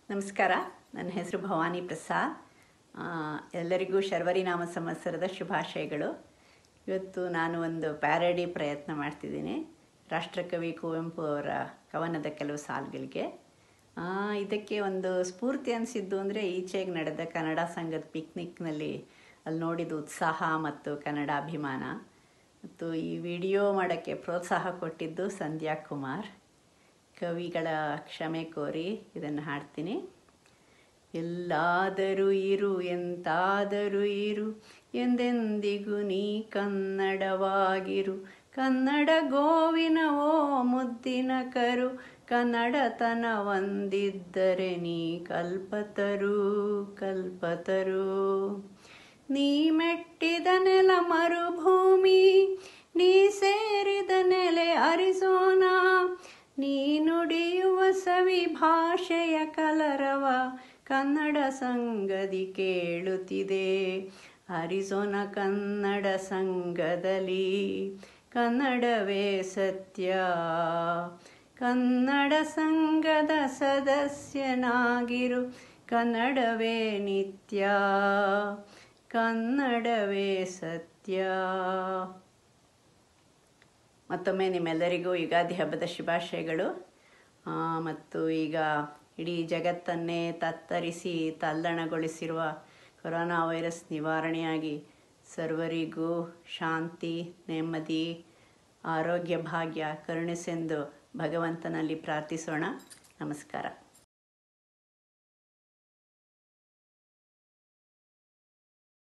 ನಮಸ್ಕಾರ ನನ್ನ ಹೆಸರು ಭವಾನಿ ಪ್ರಸಾದ್ ಆ, ಎಲ್ಲರಿಗೂ ಶರ್ವರಿ ನಾಮ ಸಂವತ್ಸರದ ಶುಭಾಶಯಗಳು ಇವತ್ತು ನಾನು ಒಂದು ಪ್ಯಾರಡಿ ಪ್ರಯತ್ನ ಮಾಡ್ತಿದ್ದೀನಿ ರಾಷ್ಟ್ರಕವಿ ಕುವೆಂಪು ಅವರ ಕವನದ ಕೆಲವು ಸಾಲುಗಳಿಗೆ ಆ, ಇದಕ್ಕೆ ಒಂದು ಸ್ಫೂರ್ತಿ ಅನಿಸಿದ್ದು ಅಂದರೆ ಈಚೆಗೆ ನಡೆದ ಕನ್ನಡ ಸಂಘದ ಪಿಕ್ನಿಕ್ನಲ್ಲಿ ಅಲ್ಲಿ ನೋಡಿದ ಉತ್ಸಾಹ ಮತ್ತು ಕನ್ನಡ ಅಭಿಮಾನ ಮತ್ತು ಈ ವಿಡಿಯೋ ಮಾಡೋಕ್ಕೆ ಪ್ರೋತ್ಸಾಹ ಕೊಟ್ಟಿದ್ದು ಸಂಧ್ಯಾ ಕುಮಾರ್ ಕವಿಗಳ ಕ್ಷಮೆ ಕೋರಿ ಇದನ್ನು ಹಾಡ್ತೀನಿ ಎಲ್ಲಾದರೂ ಇರು ಎಂತಾದರೂ ಇರು ಎಂದೆಂದಿಗೂ ನೀ ಕನ್ನಡವಾಗಿರು ಕನ್ನಡ ಗೋವಿನ ಓ ಮುದ್ದಿನ ಕರು ಕನ್ನಡತನ ಒಂದಿದ್ದರೆ ನೀ ಕಲ್ಪತರು ಕಲ್ಪತರು ನೀ ಮೆಟ್ಟಿದ ನೆಲ ಮರುಭೂಮಿ ನೀ ಸೇರಿದ ನೆಲೆ ಅರಿಸೋನಾ ನೀ ನುಡಿಯುವ ಸವಿ ಭಾಷೆಯ ಕಲರವ ಕನ್ನಡ ಸಂಗದಿ ಕೇಳುತ್ತಿದೆ ಅರಿಸೋನ ಕನ್ನಡ ಸಂಘದಲ್ಲಿ ಕನ್ನಡವೇ ಸತ್ಯ ಕನ್ನಡ ಸಂಘದ ಸದಸ್ಯನಾಗಿರು ಕನ್ನಡವೇ ನಿತ್ಯ ಕನ್ನಡವೇ ಸತ್ಯ ಮತ್ತೊಮ್ಮೆ ನಿಮ್ಮೆಲ್ಲರಿಗೂ ಯುಗಾದಿ ಹಬ್ಬದ ಶುಭಾಶಯಗಳು ಆ, ಮತ್ತು ಈಗ ಇಡೀ ಜಗತ್ತನ್ನೇ ತತ್ತರಿಸಿ ತಲ್ಲಣಗೊಳಿಸಿರುವ ಕೊರೋನಾ ವೈರಸ್ ನಿವಾರಣೆಯಾಗಿ ಸರ್ವರಿಗೂ ಶಾಂತಿ ನೆಮ್ಮದಿ ಆರೋಗ್ಯ ಭಾಗ್ಯ ಕರುಣಿಸೆಂದು ಭಗವಂತನಲ್ಲಿ ಪ್ರಾರ್ಥಿಸೋಣ ನಮಸ್ಕಾರ